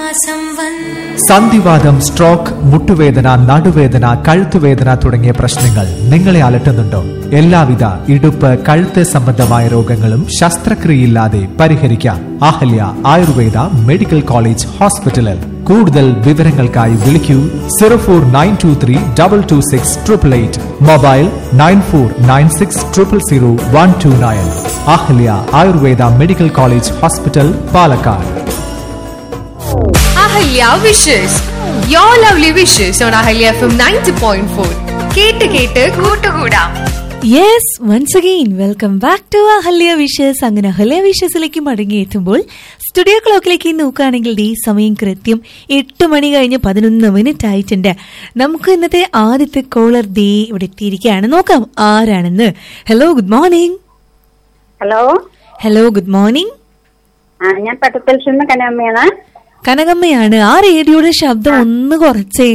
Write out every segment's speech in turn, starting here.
മാസം വന്നു സന്ധിവാദം സ്ട്രോക്ക് മുട്ടുവേദന നടുവേദന കഴുത്തുവേദന തുടങ്ങിയ പ്രശ്നങ്ങൾ നിങ്ങളെ അലട്ടുന്നുണ്ടോ എല്ലാവിധ ഇടുപ്പ് കഴുത്ത് സംബന്ധമായ രോഗങ്ങളും ശസ്ത്രക്രിയയില്ലാതെ പരിഹരിക്കാം അഹല്യ ആയുർവേദ മെഡിക്കൽ കോളേജ് ഹോസ്പിറ്റലിൽ കൂടുതൽ വിവരങ്ങൾക്കായി വിളിക്കൂ zero four nine two three double two six triple eight mobile nine four nine six triple zero one two nine Ahalya Ayurveda medical college hospital Palakkad Ahalya wishes your lovely wishes on Ahalya F M ninety point four കേട്ട് കേട്ട് കൂട്ടുകൂടാം yes once again welcome back to Ahalya wishes അങ്ങനെ Ahalya വിഷസിലേക്ക് മടങ്ങിയെത്തുമ്പോൾ studio ക്ലോക്കിലേക്ക് നോക്കുകയാണെങ്കിൽ ഈ സമയം കൃത്യം എട്ട് മണി കഴിഞ്ഞ് പതിനൊന്ന് മിനിറ്റ് ആയിട്ടുണ്ട് നമുക്ക് ഇന്നത്തെ ആദ്യത്തെ കോളർ ദേ ഇവിടെ എത്തിയിരിക്കുകയാണ് നോക്കാം ആരാണെന്ന് hello good morning hello hello good morning ആ ഞാൻ പട്ടത്തിൽ നിന്ന് കനമ്മയാണ് കനകമ്മയാണ് ആ റേഡിയോയുടെ ശബ്ദം ഒന്ന് കുറച്ചേ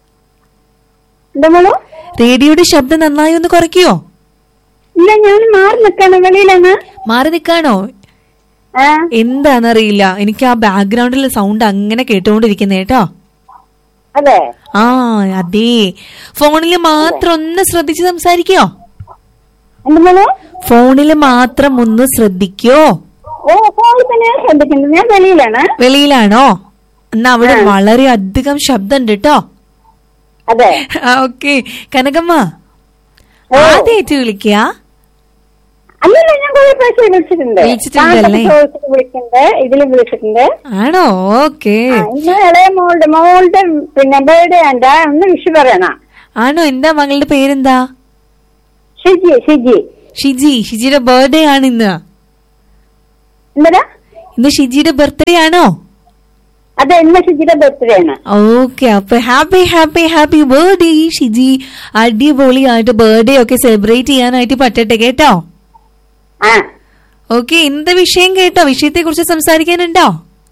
എന്താ മോളു റേഡിയോയുടെ ശബ്ദം നന്നായി ഒന്ന് കുറയ്ക്കുവോ ഇല്ല ഞാൻ മാറി നിൽക്കാണ് വെളിയിലാണ് മാറി നിൽക്കാണോ ആ എന്താണെന്നറിയില്ല എനിക്ക് ആ ബാക്ക്ഗ്രൗണ്ടിലെ സൗണ്ട് അങ്ങനെ കേട്ടുകൊണ്ടിരിക്കുന്നേ കേട്ടോ അതെ ആ അതെ ഫോണിൽ മാത്രം ഒന്ന് ശ്രദ്ധിച്ച് സംസാരിക്കോ എന്താ മോളു ഫോണിൽ മാത്രം ഒന്ന് ശ്രദ്ധിക്കോ ഓ ഫോണിൽ തന്നെ ഞാൻ ശ്രദ്ധിക്കുന്നത് ഞാൻ വെളിയിലാണ് വെളിയിലാണോ എന്നാ അവിടെ വളരെ അധികം ശബ്ദം ഉണ്ട് കേട്ടോ അതെ ഓക്കെ കനകമ്മ ഓ. ആദ്യമായിട്ട് വിളിക്കുക അല്ലല്ല ഞാൻ കുറെ പ്രാവശ്യം വിളിച്ചിട്ടുണ്ട് വിളിച്ചിട്ടുണ്ടല്ലേ? താഴത്തെ ചോദിച്ചിട്ട് വിളിച്ചിട്ടുണ്ട് ഇതിലും വിളിച്ചിട്ടുണ്ട് ആണോ ഓക്കെ ആ, ഇന്ന് ഇളയ മോളുടെ മോളുടെ പിന്നെ ബേർഡേ ഉണ്ട് ഒന്ന് വിഷു പറയണ ആണോ എന്താ മകളുടെ പേരെന്താ ഷിജി ഷിജി ഷിജി ഷിജിയുടെ ബർത്ത്ഡേ ആണ് ഇന്ന് എന്താ ഇന്ന് ഷിജിയുടെ ബർത്ത്ഡേ ആണോ അതെ ഇന്ന് ഷിജിയുടെ ബർത്ത്ഡേ ആണ് ഓക്കെ അപ്പൊ happy happy happy birthday Shiji അടിപൊളിയായിട്ട് ബർത്ത്ഡേ ഒക്കെ സെലിബ്രേറ്റ് ചെയ്യാനായിട്ട് പറ്റട്ടെ കേട്ടോ ആ ഓക്കെ എന്ത് വിഷയം കേട്ടോ വിഷയത്തെ കുറിച്ച് സംസാരിക്കാനുണ്ടോ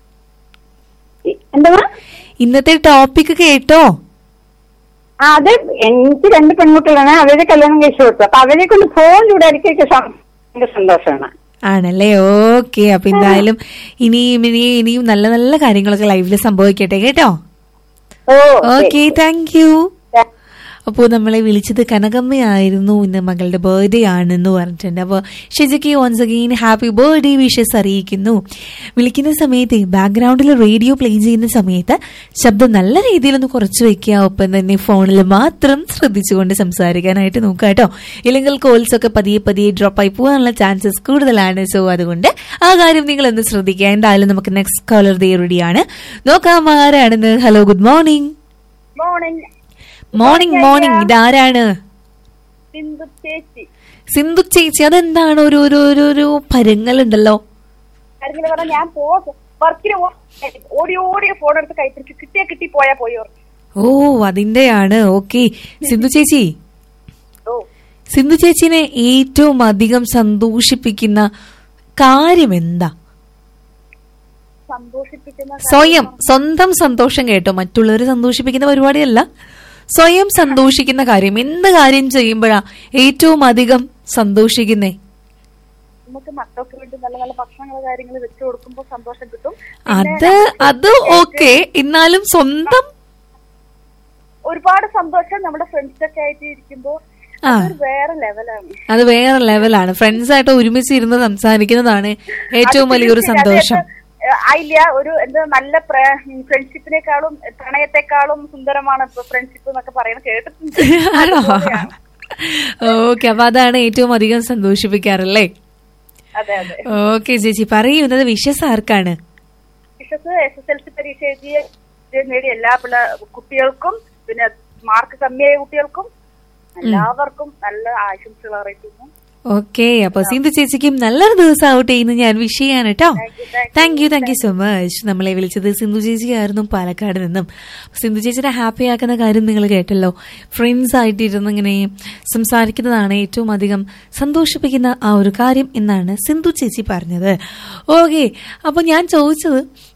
ഇ- എന്താ ഇന്നത്തെ ടോപ്പിക് കേട്ടോ ആ, അത് എനിക്ക് രണ്ട് പെൺകുട്ടികളാണ് അവരെ കല്യാണം കഴിച്ചു കൊടുത്തു അപ്പൊ അവരെ കൊണ്ട് ഫോണിലൂടെ ഇടയ്ക്കൊക്കെ സം- ഭയങ്കര സന്തോഷമാണ് ആണല്ലേ ഓക്കെ അപ്പൊ എന്തായാലും ഇനിയും ഇനിയും ഇനിയും നല്ല നല്ല കാര്യങ്ങളൊക്കെ ലൈവില് സംഭവിക്കട്ടെ കേട്ടോ ഓ ഓക്കെ താങ്ക് യു അപ്പോൾ നമ്മളെ വിളിച്ചത് കനകമ്മയായിരുന്നു ഇന്ന് മകളുടെ ബർത്ത്ഡേ ആണെന്ന് പറഞ്ഞിട്ടുണ്ട് അപ്പോൾ ഷിജയ്ക്ക് once again happy birthday wishes അറിയിക്കുന്നു വിളിക്കുന്ന സമയത്ത് ബാക്ക്ഗ്രൗണ്ടിൽ റേഡിയോ പ്ലേ ചെയ്യുന്ന സമയത്ത് ശബ്ദം നല്ല രീതിയിലൊന്ന് കുറച്ച് വെക്കുക ഒപ്പം തന്നെ ഫോണിൽ മാത്രം ശ്രദ്ധിച്ചുകൊണ്ട് സംസാരിക്കാനായിട്ട് നോക്കുക കേട്ടോ ഇല്ലെങ്കിൽ കോൾസ് ഒക്കെ പതിയെ പതിയെ ഡ്രോപ്പ് ആയി പോകാനുള്ള ചാൻസസ് കൂടുതലാണ് സോ അതുകൊണ്ട് ആ കാര്യം നിങ്ങൾ ഒന്ന് ശ്രദ്ധിക്കുക എന്തായാലും നമുക്ക് നെക്സ്റ്റ് കോളർ ദേ റെഡിയാണ് നോക്കാം ആരാണെന്ന് hello good morning morning morning morning ഇതാരാണ് സിന്ധു ചേച്ചി സിന്ധു ചേച്ചി അതെന്താണ് ഒരു ഒരു ഒരു ഒരു പരങ്ങളുണ്ടല്ലോ കാര്യങ്ങൾ പറഞ്ഞാൽ ഞാൻ പോ വർക്കിന് ഓടി ഓടി ഫോൺ എടുത്ത് കൈപ്പിടിച്ച് കിട്ടിയാ കിട്ടി പോയാ പോയി ഓ അതിന്റെയാണ് ഓക്കെ സിന്ധു ചേച്ചി ഓ സിന്ധു ചേച്ചിനെ ഏറ്റവും അധികം സന്തോഷിപ്പിക്കുന്ന കാര്യം എന്താ സന്തോഷിപ്പിക്കുന്ന സ്വയം സ്വന്തം സന്തോഷം കേട്ടോ മറ്റുള്ളവരെ സന്തോഷിപ്പിക്കുന്ന പരിപാടിയല്ല സ്വയം സന്തോഷിക്കുന്ന കാര്യം എന്ത് കാര്യം ചെയ്യുമ്പോഴാ ഏറ്റവും അധികം സന്തോഷിക്കുന്നേ നമുക്ക് മക്കൾക്ക് വേണ്ടി നല്ല നല്ല ഭക്ഷണങ്ങൾ കാര്യങ്ങൾ വെച്ചു കൊടുക്കുമ്പോൾ സന്തോഷം കിട്ടും അത് അത് ഓക്കെ എന്നാലും സ്വന്തം ഒരുപാട് സന്തോഷം നമ്മുടെ ഫ്രണ്ട്സ് ഒക്കെ ആയിട്ട് ഇരിക്കുമ്പോ ആ അതൊരു വേറെ ലെവലാണ് അത് വേറെ ലെവലാണ് ഫ്രണ്ട്സ് ആയിട്ട് ഒരുമിച്ച് ഇരുന്ന് സംസാരിക്കുന്നതാണ് ഏറ്റവും വലിയൊരു സന്തോഷം ആയില്ല ഒരു എന്താ നല്ല ഫ്രണ്ട്ഷിപ്പിനേക്കാളും പ്രണയത്തെക്കാളും സുന്ദരമാണ് ഇപ്പൊ ഫ്രണ്ട്ഷിപ്പ് എന്നൊക്കെ പറയുന്നത് കേട്ടിട്ടുണ്ട് ആണോ ഓക്കെ അപ്പൊ അതാണ് ഏറ്റവും അധികം സന്തോഷിപ്പിക്കാറല്ലേ അതെ അതെ ഓക്കെ ചേച്ചി പറയൂ ഇന്നത് വിശ്വസ് ആർക്കാണ് wishes S S L C പരീക്ഷ എഴുതിയ നേടിയ എല്ലാ പിള്ള കുട്ടികൾക്കും പിന്നെ മാർക്ക് കമ്മിയായ കുട്ടികൾക്കും എല്ലാവർക്കും നല്ല ആശംസകൾ അറിയിക്കുന്നു ഓക്കെ അപ്പൊ സിന്ധു ചേച്ചിക്കും നല്ലൊരു ദിവസം ആവട്ടെ ഇന്ന് ഞാൻ വിഷ് ചെയ്യാണ് കേട്ടോ thank you thank you so much നമ്മളെ വിളിച്ചത് സിന്ധു ചേച്ചിയായിരുന്നു പാലക്കാട് നിന്നും സിന്ധു ചേച്ചിനെ ഹാപ്പി ആക്കുന്ന കാര്യം നിങ്ങൾ കേട്ടല്ലോ ഫ്രണ്ട്സ് ആയിട്ട് ഇരുന്ന് ഇങ്ങനെ സംസാരിക്കുന്നതാണ് ഏറ്റവും അധികം സന്തോഷിപ്പിക്കുന്ന ആ ഒരു കാര്യം എന്നാണ് സിന്ധു ചേച്ചി പറഞ്ഞത് ഓക്കെ അപ്പൊ ഞാൻ ചോദിച്ചത്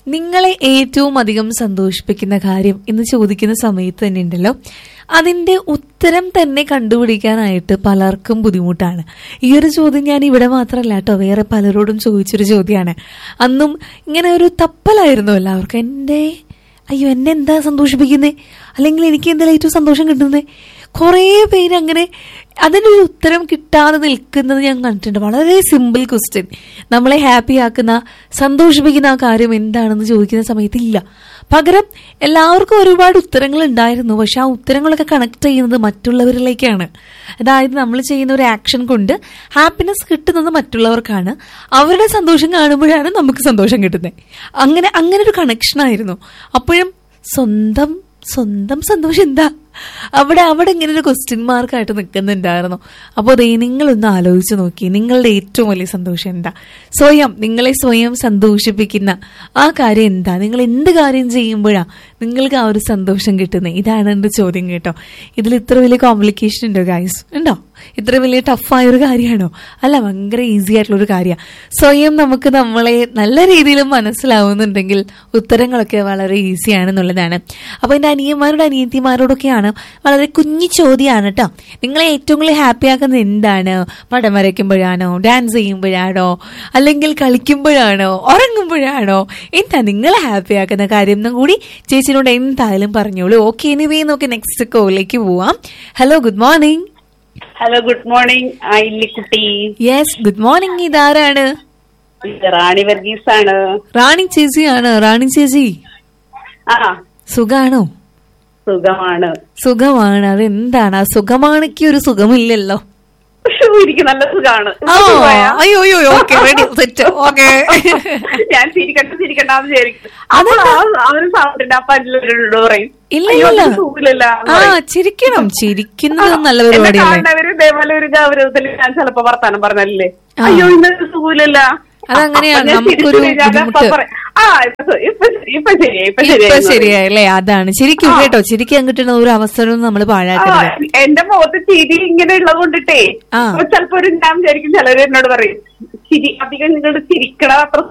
നിങ്ങളെ ഏറ്റവും അധികം സന്തോഷിപ്പിക്കുന്ന കാര്യം എന്ന് ചോദിക്കുന്ന സമയത്ത് തന്നെ ഉണ്ടല്ലോ അതിന്റെ ഉത്തരം തന്നെ കണ്ടുപിടിക്കാനായിട്ട് പലർക്കും ബുദ്ധിമുട്ടാണ് ഈ ഒരു ചോദ്യം ഞാൻ ഇവിടെ മാത്രമല്ല കേട്ടോ വേറെ പലരോടും ചോദിച്ചൊരു ചോദ്യമാണ് അന്നും ഇങ്ങനെ ഒരു തപ്പലായിരുന്നു എല്ലാവർക്കും എൻ്റെ അയ്യോ എന്നെ എന്താ സന്തോഷിപ്പിക്കുന്നേ അല്ലെങ്കിൽ എനിക്ക് എന്തായാലും ഏറ്റവും സന്തോഷം കിട്ടുന്നത് കുറേ പേര് അങ്ങനെ അതിനൊരു ഉത്തരം കിട്ടാതെ നിൽക്കുന്നത് ഞാൻ കണ്ടിട്ടുണ്ട് വളരെ സിമ്പിൾ ക്വസ്റ്റ്യൻ നമ്മളെ ഹാപ്പി ആക്കുന്ന സന്തോഷിപ്പിക്കുന്ന ആ കാര്യം എന്താണെന്ന് ചോദിക്കുന്ന സമയത്ത് ഇല്ല പകരം എല്ലാവർക്കും ഒരുപാട് ഉത്തരങ്ങൾ ഉണ്ടായിരുന്നു പക്ഷെ ആ ഉത്തരങ്ങളൊക്കെ കണക്ട് ചെയ്യുന്നത് മറ്റുള്ളവരിലേക്കാണ് അതായത് നമ്മൾ ചെയ്യുന്ന ഒരു ആക്ഷൻ കൊണ്ട് ഹാപ്പിനെസ് കിട്ടുന്നത് മറ്റുള്ളവർക്കാണ് അവരുടെ സന്തോഷം കാണുമ്പോഴാണ് നമുക്ക് സന്തോഷം കിട്ടുന്നത് അങ്ങനെ അങ്ങനെ ഒരു കണക്ഷൻ ആയിരുന്നു അപ്പോഴും സ്വന്തം സ്വന്തം സന്തോഷം എന്താ അവിടെ അവിടെ ഇങ്ങനെ ഒരു ക്വസ്റ്റ്യൻ മാർക്കായിട്ട് നിൽക്കുന്നുണ്ടായിരുന്നു അപ്പോൾ അതേ നിങ്ങളൊന്ന് ആലോചിച്ച് നോക്കി നിങ്ങളുടെ ഏറ്റവും വലിയ സന്തോഷം എന്താ സ്വയം നിങ്ങളെ സ്വയം സന്തോഷിപ്പിക്കുന്ന ആ കാര്യം എന്താ നിങ്ങൾ എന്ത് കാര്യം ചെയ്യുമ്പോഴാണ് നിങ്ങൾക്ക് ആ ഒരു സന്തോഷം കിട്ടുന്നത് ഇതാണ് എൻ്റെ ചോദ്യം കേട്ടോ ഇതിൽ ഇത്ര വലിയ കോംപ്ലിക്കേഷൻ ഉണ്ടോ ഗൈസ് ഉണ്ടോ ഇത്ര വലിയ ടഫായ ഒരു കാര്യമാണോ അല്ല ഭയങ്കര ഈസി ആയിട്ടുള്ള ഒരു കാര്യമാണ് സ്വയം നമുക്ക് നമ്മളെ നല്ല രീതിയിൽ മനസ്സിലാവുന്നുണ്ടെങ്കിൽ ഉത്തരങ്ങളൊക്കെ വളരെ ഈസി ആണെന്നുള്ളതാണ് അപ്പൊ എന്റെ അനിയന്മാരോട് അനിയത്തിമാരോടൊക്കെയാണ് വളരെ കുഞ്ഞു ചോദ്യമാണ് കേട്ടോ നിങ്ങളെ ഏറ്റവും കൂടുതൽ ഹാപ്പി ആക്കുന്നത് എന്താണ് പടം വരയ്ക്കുമ്പോഴാണോ ഡാൻസ് ചെയ്യുമ്പോഴാണോ അല്ലെങ്കിൽ കളിക്കുമ്പോഴാണോ ഉറങ്ങുമ്പോഴാണോ എന്താ നിങ്ങളെ ഹാപ്പി ആക്കുന്ന കാര്യം എന്നും കൂടി ചേച്ചിനോട് എന്തായാലും പറഞ്ഞോളൂ ഓക്കെ എനിവേ നോക്കി നെക്സ്റ്റ് കോളിലേക്ക് പോവാം hello good morning hello good morning ഇല്ലിക്കുട്ടി യെസ് ഗുഡ് മോർണിംഗ് ഇതാരാണ് ഇത് റാണി വർഗീസ് ആണ് റാണി ചേച്ചിയാണ് റാണി ചേച്ചി ആ സുഖാണോ സുഖമാണ് സുഖമാണ് അതെന്താണ് ആ സുഖമാണിക്ക് ഒരു സുഖമില്ലല്ലോ ഉഷ്, എനിക്ക് നല്ല സുഖമാണ് ഓ അയ്യോ അയ്യോ ഓക്കെ റെഡി സെറ്റ് ഓക്കെ ഞാൻ ചിരിക്കണ്ട ചിരിക്കണ്ടെന്ന് വിചാരിക്കും അപ്പോൾ ആ- ആ ഒരു സൗണ്ടിന്റെ അപ്പൊ അതിലൊരു പറയും ഇല്ല "അയ്യോ, ഇല്ല അതിന് സുഖമില്ലല്ല" എന്ന് ആ പറയും. ചിരിക്കണം ചിരിക്കുന്നത് നല്ല എന്നെ പരിപാടിയല്ലേ കാണുന്നവര് ഇതേപോലെ ഒരു ഗൗരവത്തിൽ ഞാൻ ചിലപ്പോ വർത്താനം പറഞ്ഞല്ലേ ആ. അയ്യോ ഇന്ന് സുഖമില്ലല്ല അതങ്ങനെയാണ്. അപ്പൊ ഞാൻ നമുക്കൊരു ചിരിച്ചു കഴിഞ്ഞാൽ ബുദ്ധിമുട്ട്. അപ്പൊ പറയും, ആ ഇപ്പൊ സു- ഇപ്പൊ ഇപ്പൊ ശരിയായി ഇപ്പൊ ഇപ്പൊ ശരിയായി ശരിയായല്ലേ അതാണ് ശരിക്കും കേട്ടോ ചിരിക്കാൻ കിട്ടുന്ന ഒരു അവസരവും നമ്മൾ ആ, പാഴാക്കരുത് എന്റെ മുഖത്ത് ചിരി ഇങ്ങനെ ഉള്ളത് കൊണ്ടിട്ടേ ആ. അപ്പൊ ചിലപ്പോ ഒരു ഞാൻ വിചാരിക്കും ചിലര് എന്നോട് പറയും ചിരി അധികം നിങ്ങളുടെ ചിരിക്കണ അത്ര